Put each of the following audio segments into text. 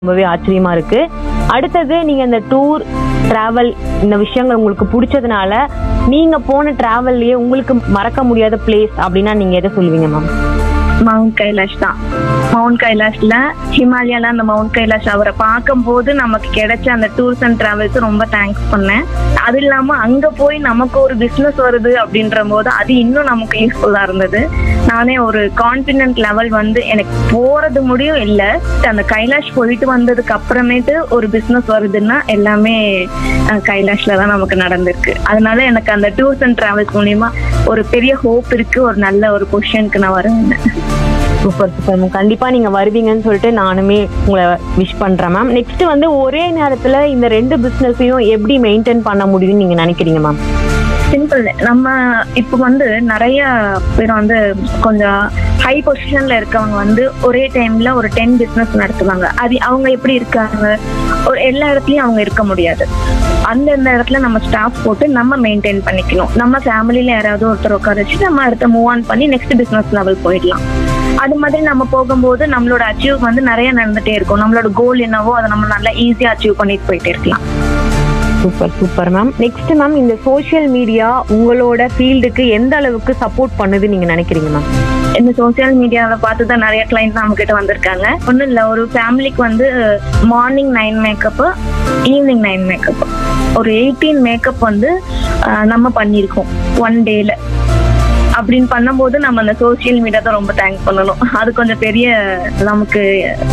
ரொம்பவே ஆச்சரியமா இருக்கு அடுத்தது நீங்க இந்த டூர் டிராவல் இந்த விஷயங்கள் உங்களுக்கு பிடிச்சதுனால நீங்க போன டிராவல்லயே உங்களுக்கு மறக்க முடியாத பிளேஸ் அப்படின்னா நீங்க எதை சொல்லுவீங்க மேம் மவுண்ட் கைலாஷ் தான் மவுண்ட் கைலாஷ்ல ஹிமாலயால அந்த மவுண்ட் கைலாஷ் அவரை பார்க்கும்போது நமக்கு கிடைச்ச அந்த டூர்ஸ் அண்ட் டிராவல்ஸ் ரொம்ப தேங்க்ஸ் பண்ணேன் அது இல்லாம அங்க போய் நமக்கு ஒரு பிசினஸ் வருது அப்படின்ற போது அது இன்னும் நமக்கு யூஸ்ஃபுல்லா இருந்தது நானே ஒரு கான்பிடன்ட் லெவல் வந்து எனக்கு போறது முடியும் இல்ல அந்த கைலாஷ் போயிட்டு வந்ததுக்கு அப்புறமேட்டு ஒரு பிசினஸ் வருதுன்னா எல்லாமே அஹ், கைலாஷ்ல தான் நமக்கு நடந்திருக்கு அதனால எனக்கு அந்த டூர்ஸ் அண்ட் டிராவல்ஸ் மூலியமா ஒரு பெரிய ஹோப் இருக்கு ஒரு நல்ல ஒரு பொசிஷனுக்கு நான் வருவேன் சூப்பர் சூப்பர் மேம் கண்டிப்பா நீங்க வருவீங்கன்னு சொல்லிட்டு நானுமே உங்களை விஷ் பண்றேன் மேம் நெக்ஸ்ட் வந்து ஒரே நேரத்துல இந்த ரெண்டு பிசினஸையும் எப்படி மெயின்டைன் பண்ண முடியும்னு நீங்க நினைக்கிறீங்க மேம் சிம்பிள் நம்ம இப்போ வந்து நிறைய பேர் வந்து கொஞ்சம் ஹை பொசிஷன்ல இருக்கவங்க வந்து ஒரே டைம்ல ஒரு டென் பிசினஸ் நடத்துவாங்க அது அவங்க எப்படி இருக்காங்க ஒரு எல்லா இடத்துலயும் அவங்க இருக்க முடியாது அந்தந்த இடத்துல நம்ம ஸ்டாஃப் போட்டு நம்ம மெயின்டைன் பண்ணிக்கணும் நம்ம ஃபேமிலியில யாராவது ஒருத்தர் உட்கார வச்சு நம்ம அடுத்த மூவ் ஆன் பண்ணி நெக்ஸ்ட் பிசினஸ் லெவல் போயிடலாம் அது மாதிரி நம்ம போகும்போது நம்மளோட அச்சீவ் வந்து நிறைய நடந்துட்டே இருக்கும் நம்மளோட கோல் என்னவோ அதை நம்ம நல்லா ஈஸியா அச்சீவ் பண்ணிட்டு போயிட்டே இருக்கலாம் super super ma'am next ma'am இந்த சோஷியல் மீடியா உங்களோட ஃபீல்டுக்கு எந்த அளவுக்கு சப்போர்ட் பண்ணுது நீங்க நினைக்கிறீங்க மேம் இந்த சோசியல் மீடியாவை பார்த்து தான் நிறைய கிளைண்ட் நம்ம கிட்ட வந்திருக்காங்க ஒன்றும் இல்லை ஒரு ஃபேமிலிக்கு வந்து morning nine makeup evening nine makeup ஒரு எயிட்டீன் மேக்கப் வந்து அஹ், நம்ம பண்ணியிருக்கோம் ஒன் டேல அப்படின்னு பண்ணும்போது நம்ம அந்த சோஷியல் மீடியா தான் ரொம்ப தேங்க் பண்ணணும் அது கொஞ்சம் பெரிய நமக்கு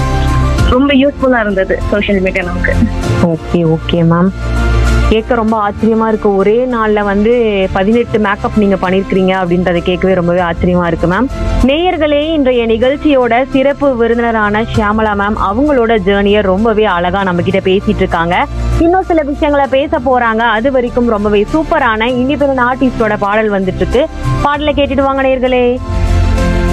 ரொம்ப யூஸ்ஃபுல்லா இருந்தது சோஷியல் மீடியா நமக்கு ஓகே ஓகே மேம் கேட்க ரொம்ப ஆச்சரியமா இருக்கு ஒரே நாள்ல வந்து பதினெட்டு மேக்கப் நீங்க பண்ணிருக்கீங்க அப்படின்றத கேட்கவே ரொம்பவே ஆச்சரியமா இருக்கு மேம் நேயர்களே இன்றைய நிகழ்ச்சியோட சிறப்பு விருந்தினரான ஷியாமலா மேம் அவங்களோட ஜேர்னியை ரொம்பவே அழகா நம்ம கிட்ட பேசிட்டு இருக்காங்க இன்னும் சில விஷயங்களை பேச போறாங்க அது வரைக்கும் ரொம்பவே சூப்பரான இண்டிபெண்டன்ட் ஆர்டிஸ்டோட பாடல் வந்துட்டு இருக்கு பாடலை கேட்டுட்டு வாங்க நேயர்களே